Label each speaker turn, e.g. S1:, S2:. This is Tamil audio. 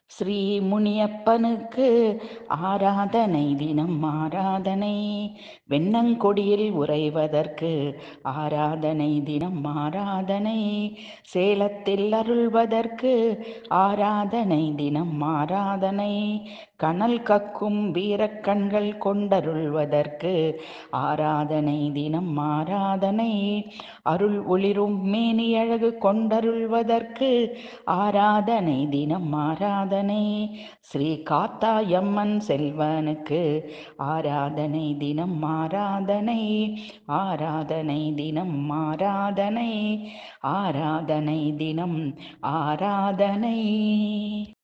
S1: ஸ்ரீ முனியப்பனுக்கு ஆராதனை தினம் ஆராதனை வெண்ணங்கொடியில் உறைவதற்கு ஆராதனை தினம் ஆராதனை சேலத்தில் அருள்வதற்கு ஆராதனை தினம் ஆராதனை கனல் கக்கும் வீரக்கண்கள் கொண்டருள்வதற்கு ஆராதனை தினம் ஆராதனை அருள் ஒளிரும் மேனி அழகு கொண்டருள்வதற்கு ஆராதனை தினம் ஆராதனை ஸ்ரீ காத்தாயம்மன் செல்வனுக்கு ஆராதனை தினம் ஆராதனை ஆராதனை தினம் ஆராதனை ஆராதனை தினம் ஆராதனை